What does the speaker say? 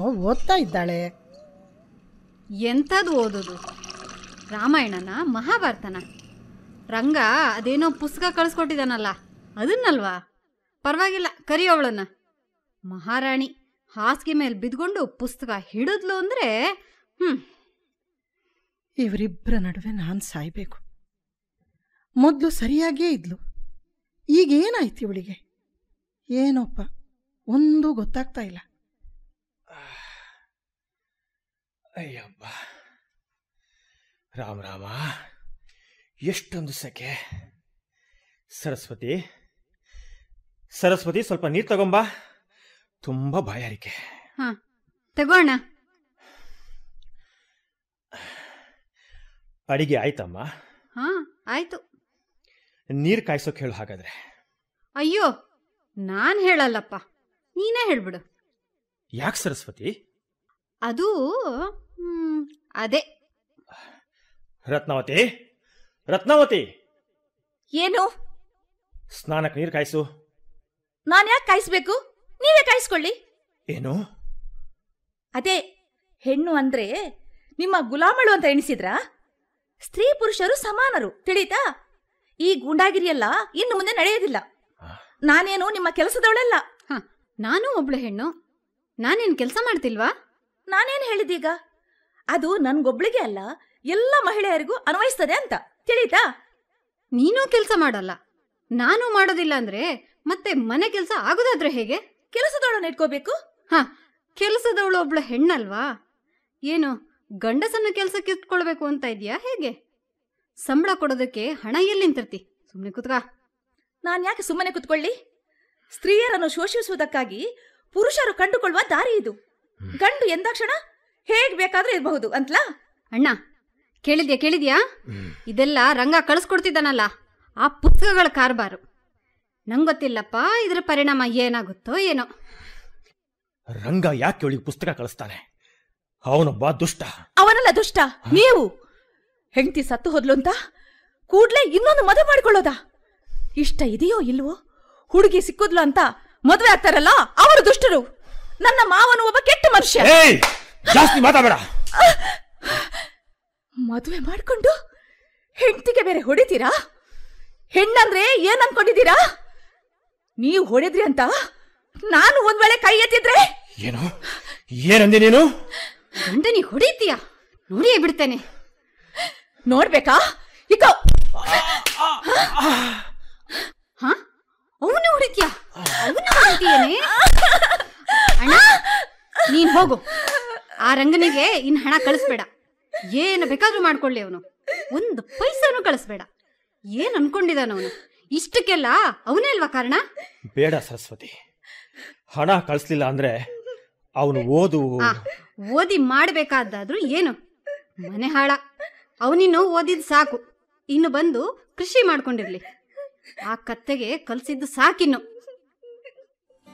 ಓದ್ತಾ ಇದ್ದಾಳೆ ಎಂಥದ್ದು ಓದೋದು ರಾಮಾಯಣನ ಮಹಾಭಾರತನ ರಂಗ ಅದೇನೋ ಪುಸ್ತಕ ಕಳಿಸ್ಕೊಟ್ಟಿದ್ದಾನಲ್ಲ ಅದನ್ನಲ್ವಾ ಪರವಾಗಿಲ್ಲ ಕರಿ ಅವಳನ್ನ ಮಹಾರಾಣಿ ಹಾಸಿಗೆ ಮೇಲೆ ಬಿದ್ಕೊಂಡು ಪುಸ್ತಕ ಹಿಡಿದ್ಲು ಅಂದರೆ ಹ್ಞೂ ಇವರಿಬ್ಬರ ನಡುವೆ ನಾನು ಸಾಯ್ಬೇಕು ಮೊದಲು ಸರಿಯಾಗೇ ಇದ್ಲು ಈಗೇನಾಯ್ತು ಇವಳಿಗೆ ಏನೋಪ್ಪ ಒಂದೂ ಗೊತ್ತಾಗ್ತಾ ಇಲ್ಲ ಅಯ್ಯಬ್ಬ ರಾಮ ರಾಮ ಎಷ್ಟೊಂದು ಸೆಕೆ ಸರಸ್ವತಿ ಸರಸ್ವತಿ ಸ್ವಲ್ಪ ನೀರು ತಗೊಂಬಾ ತುಂಬ ಬಾಯಾರಿಕೆ ಹಾಂ ತಗೋಣ ಅಡಿಗೆ ಆಯ್ತಮ್ಮ ಹಾಂ ಆಯಿತು ನೀರು ಕಾಯ್ಸೋಕೆ ಹೇಳು ಹಾಗಾದ್ರೆ ಅಯ್ಯೋ ನಾನು ಹೇಳಲ್ಲಪ್ಪ ನೀನೇ ಹೇಳ್ಬಿಡು ಯಾಕೆ ಸರಸ್ವತಿ ಅದು ಹ್ಮ್, ಅದೇ ರತ್ನಾವತಿ ರತ್ನಾವತಿ ಏನು ಸ್ನಾನಕ್ಕೆ ನೀರು ಕಾಯಿಸು ನಾನು ಯಾಕೆ ಕಾಯಿಸ್ಬೇಕು ನೀವೇ ಕಾಯಿಸ್ಕೊಳ್ಳಿ ಏನು ಅದೇ ಹೆಣ್ಣು ಅಂದ್ರೆ ನಿಮ್ಮ ಗುಲಾಮಳು ಅಂತ ಎಣಿಸಿದ್ರಾ ಸ್ತ್ರೀ ಪುರುಷರು ಸಮಾನರು ತಿಳಿತಾ ಈ ಗೂಂಡಾಗಿರಿಯೆಲ್ಲ ಇನ್ನು ಮುಂದೆ ನಡೆಯೋದಿಲ್ಲ ನಾನೇನು ನಿಮ್ಮ ಕೆಲಸದವಳಲ್ಲ ಹಾಂ ನಾನು ಒಬ್ಳು ಹೆಣ್ಣು ನಾನೇನು ಕೆಲಸ ಮಾಡ್ತಿಲ್ವಾ ನಾನೇನು ಹೇಳಿದೀಗ ಅದು ನನ್ಗೊಬ್ಳಿಗೆ ಅಲ್ಲ ಎಲ್ಲ ಮಹಿಳೆಯರಿಗೂ ಅನ್ವಯಿಸ್ತದೆ ಅಂತ ತಿಳಿತಾ ನೀನೂ ಕೆಲಸ ಮಾಡಲ್ಲ ನಾನು ಮಾಡೋದಿಲ್ಲ ಅಂದ್ರೆ ಮತ್ತೆ ಮನೆ ಕೆಲಸ ಆಗೋದಾದ್ರೆ ಹೇಗೆ ಕೆಲಸದವಳನ್ನ ಇಟ್ಕೋಬೇಕು ಹಾ ಕೆಲಸದವಳು ಒಬ್ಳು ಹೆಣ್ಣಲ್ವಾ ಏನು ಗಂಡಸನ್ನ ಕೆಲಸಕ್ಕೆ ಇಟ್ಕೊಳ್ಬೇಕು ಅಂತ ಇದೆಯಾ ಹೇಗೆ ಸಂಬಳ ಕೊಡೋದಕ್ಕೆ ಹಣ ಎಲ್ಲಿಂತಿರ್ತಿ ಸುಮ್ಮನೆ ಕುತ್ಕ ನಾನ್ ಯಾಕೆ ಸುಮ್ಮನೆ ಕುತ್ಕೊಳ್ಳಿ ಸ್ತ್ರೀಯರನ್ನು ಶೋಷಿಸುವುದಕ್ಕಾಗಿ ಪುರುಷರು ಕಂಡುಕೊಳ್ಳುವ ದಾರಿ ಇದು ಗಂಡು ಎಂದಾಕ್ಷಣ ಹೇಗ್ ಬೇಕಾದ್ರೂ ಇರಬಹುದು ಅಂತಲಾ ಅಣ್ಣ ಕೇಳಿದ್ಯಾ ಕೇಳಿದ್ಯಾ ಇದೆಲ್ಲ ರಂಗ ಕಳಿಸ್ಕೊಡ್ತಿದ್ದಾನಲ್ಲ ಆ ಪುಸ್ತಕಗಳ ಕಾರ್ಬಾರು ನಂಗೊತ್ತಿಲ್ಲಪ್ಪ ಇದರ ಪರಿಣಾಮ ಏನಾಗುತ್ತೋ ಏನೋ ರಂಗ ಯಾಕೆ ಅವಳಿಗೆ ಪುಸ್ತಕ ಕಳಿಸ್ತಾನೆ ಅವನೊಬ್ಬ ದುಷ್ಟ ಅವನಲ್ಲ ದುಷ್ಟ ನೀವು ಹೆಂಡತಿ ಸತ್ತು ಹೋದ್ಲು ಅಂತ ಕೂಡ್ಲೇ ಇನ್ನೊಂದು ಮದುವೆ ಮಾಡಿಕೊಳ್ಳೋದಾ ಇಷ್ಟ ಇದೆಯೋ ಇಲ್ವೋ ಹುಡುಗಿ ಸಿಕ್ಕುದ್ಲು ಅಂತ ಮದುವೆ ಆಗ್ತಾರಲ್ಲ ಅವರು ದುಷ್ಟರು ನನ್ನ ಮಾವನು ಒಬ್ಬ ಕೆಟ್ಟ ಮನುಷ್ಯ ಏಯ್ ಜಾಸ್ತಿ ಮಾತಾಡಬೇಡ ಮದುವೆ ಮಾಡ್ಕೊಂಡು ಹೆಂಡತಿಗೆ ಬೇರೆ ಹೊಡಿತೀರಾ ಹೆಣ್ಣಂದ್ರೆ ಏನ್ ಅನ್ಕೊಂಡಿದ್ದೀರಾ ನೀವು ಹೊಡೆದ್ರಿ ಅಂತ ನಾನು ಒಂದ್ ವೇಳೆ ಕೈ ಎತ್ತಿದ್ರೆ ಏನು ಏನಂದೆ ನೀನು ಗಂಡನಿಗೆ ಹೊಡಿತೀಯಾ ನೋಡಿಯೇ ಬಿಡ್ತೇನೆ ನೋಡ್ಬೇಕಾ ಈಗ ಹಾ ಅವನು ಹೊಡಿತೀಯಾ ಅವನು ಹೊಡಿತೀಯೇನೆ ಅಣ್ಣ ನೀನ್ ಹೋಗು ಆ ರಂಗನಿಗೆ ಇನ್ ಹಣ ಕಳಿಸ್ಬೇಡ ಏನು ಬೇಕಾದ್ರೂ ಮಾಡ್ಕೊಳ್ಳಿ ಅವನು ಒಂದು ಪೈಸಾನು ಕಳಿಸ್ಬೇಡ ಏನ್ ಅನ್ಕೊಂಡಿದಾನ ಅವನು ಇಷ್ಟಕ್ಕೆಲ್ಲ ಅವನೇ ಅಲ್ವಾ ಕಾರಣ ಬೇಡ ಸರಸ್ವತಿ ಹಣ ಕಳಿಸ್ಲಿಲ್ಲ ಅಂದ್ರೆ ಅವನು ಓದು ಆ ಓದಿ ಮಾಡ್ಬೇಕಾದ್ದಾದ್ರೂ ಏನು ಮನೆ ಹಾಳ ಅವನಿನ್ನು ಓದಿದ್ ಸಾಕು ಇನ್ನು ಬಂದು ಕೃಷಿ ಮಾಡ್ಕೊಂಡಿರ್ಲಿ ಆ ಕತ್ತೆಗೆ ಕಲ್ಸಿದ್ದು ಸಾಕಿನ್ನು